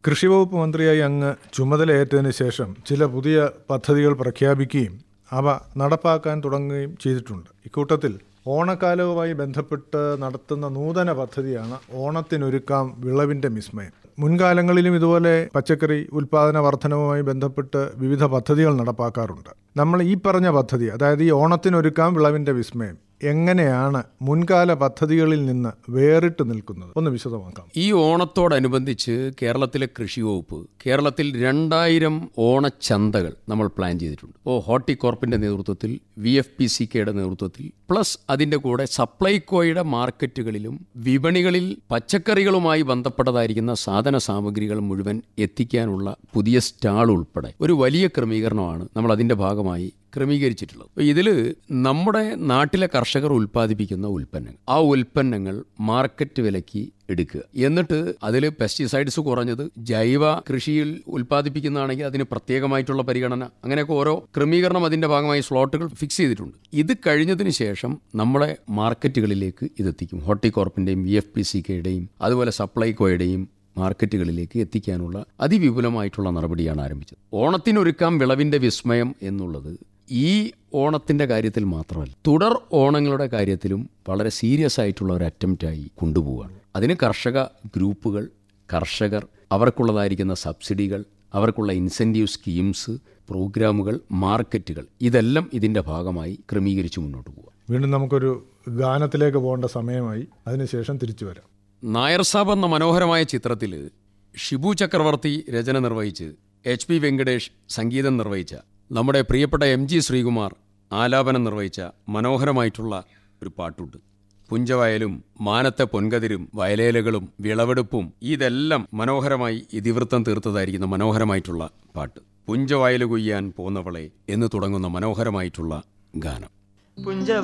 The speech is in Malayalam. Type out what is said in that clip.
കൃഷിവകുപ്പ് മന്ത്രിയായി അങ്ങ് ചുമതലയേറ്റതിന് ശേഷം ചില പുതിയ പദ്ധതികൾ പ്രഖ്യാപിക്കുകയും അവ നടപ്പാക്കാൻ തുടങ്ങുകയും ചെയ്തിട്ടുണ്ട് ഇക്കൂട്ടത്തിൽ ഓണക്കാലവുമായി ബന്ധപ്പെട്ട് നടത്തുന്ന നൂതന പദ്ധതിയാണ് ഓണത്തിനൊരുക്കാം വിളവിന്റെ വിസ്മയം മുൻകാലങ്ങളിലും ഇതുപോലെ പച്ചക്കറി ഉൽപാദന വർധനവുമായി ബന്ധപ്പെട്ട് വിവിധ പദ്ധതികൾ നടപ്പാക്കാറുണ്ട് നമ്മൾ ഈ പറഞ്ഞ പദ്ധതി അതായത് ഈ ഓണത്തിനൊരുക്കാം വിളവിന്റെ വിസ്മയം എങ്ങനെയാണ് മുൻകാല പദ്ധതികളിൽ നിന്ന് വേറിട്ട് നിൽക്കുന്നത് ഒന്ന് വിശദമാക്കാം ഈ ഓണത്തോടനുബന്ധിച്ച് കേരളത്തിലെ കൃഷി വകുപ്പ് കേരളത്തിൽ രണ്ടായിരം ഓണച്ചന്തകൾ നമ്മൾ പ്ലാൻ ചെയ്തിട്ടുണ്ട് ഓ ഹോർട്ടികോർപ്പിന്റെ നേതൃത്വത്തിൽ വി എഫ് പി സി കെയുടെ നേതൃത്വത്തിൽ പ്ലസ് അതിന്റെ കൂടെ സപ്ലൈകോയുടെ മാർക്കറ്റുകളിലും വിപണികളിൽ പച്ചക്കറികളുമായി ബന്ധപ്പെട്ടതായിരിക്കുന്ന സാധന സാമഗ്രികൾ മുഴുവൻ എത്തിക്കാനുള്ള പുതിയ സ്റ്റാൾ ഉൾപ്പെടെ ഒരു വലിയ ക്രമീകരണമാണ് നമ്മൾ അതിന്റെ ഭാഗമായി ക്രമീകരിച്ചിട്ടുള്ളത് അപ്പോൾ ഇതിൽ നമ്മുടെ നാട്ടിലെ കർഷകർ ഉൽപ്പാദിപ്പിക്കുന്ന ഉൽപ്പന്നങ്ങൾ ആ ഉൽപ്പന്നങ്ങൾ മാർക്കറ്റ് വിലയ്ക്ക് എടുക്കുക എന്നിട്ട് അതിൽ പെസ്റ്റിസൈഡ്സ് കുറഞ്ഞത് ജൈവ കൃഷിയിൽ ഉൽപ്പാദിപ്പിക്കുന്നതാണെങ്കിൽ അതിന് പ്രത്യേകമായിട്ടുള്ള പരിഗണന അങ്ങനെയൊക്കെ ഓരോ ക്രമീകരണം അതിന്റെ ഭാഗമായി സ്ലോട്ടുകൾ ഫിക്സ് ചെയ്തിട്ടുണ്ട് ഇത് കഴിഞ്ഞതിന് ശേഷം നമ്മളെ മാർക്കറ്റുകളിലേക്ക് ഇതെത്തിക്കും ഹോർട്ടികോർപ്പിന്റെയും വി എഫ് പി സി കെയുടെയും അതുപോലെ സപ്ലൈകോയുടെയും മാർക്കറ്റുകളിലേക്ക് എത്തിക്കാനുള്ള അതിവിപുലമായിട്ടുള്ള നടപടിയാണ് ആരംഭിച്ചത് ഓണത്തിനൊരുക്കാം വിളവിന്റെ വിസ്മയം എന്നുള്ളത് ഈ ഓണത്തിന്റെ കാര്യത്തിൽ മാത്രമല്ല തുടർ ഓണങ്ങളുടെ കാര്യത്തിലും വളരെ സീരിയസ് ആയിട്ടുള്ള ഒരു അറ്റംപ്റ്റായി കൊണ്ടുപോവുകയാണ് അതിന് കർഷക ഗ്രൂപ്പുകൾ കർഷകർ അവർക്കുള്ളതായിരിക്കുന്ന സബ്സിഡികൾ അവർക്കുള്ള ഇൻസെൻറ്റീവ് സ്കീംസ് പ്രോഗ്രാമുകൾ മാർക്കറ്റുകൾ ഇതെല്ലാം ഇതിന്റെ ഭാഗമായി ക്രമീകരിച്ച് മുന്നോട്ട് പോവുക വീണ്ടും നമുക്കൊരു ഗാനത്തിലേക്ക് പോകേണ്ട സമയമായി അതിനുശേഷം തിരിച്ചു വരാം നായർ സാബ് എന്ന മനോഹരമായ ചിത്രത്തിൽ ഷിബു ചക്രവർത്തി രചന നിർവഹിച്ച് എച്ച് പി വെങ്കടേഷ് സംഗീതം നിർവഹിച്ച നമ്മുടെ പ്രിയപ്പെട്ട എം ജി ശ്രീകുമാർ ആലാപനം നിർവഹിച്ച മനോഹരമായിട്ടുള്ള ഒരു പാട്ടുണ്ട് പുഞ്ചവയലും മാനത്തെ പൊൻകതിരും വയലേലകളും വിളവെടുപ്പും ഇതെല്ലാം മനോഹരമായി ഇതിവൃത്തം തീർത്തതായിരിക്കുന്ന മനോഹരമായിട്ടുള്ള പാട്ട് പുഞ്ചവയല് കൊയ്യാൻ പോന്നവളെ എന്ന് തുടങ്ങുന്ന മനോഹരമായിട്ടുള്ള ഗാനം പുഞ്ച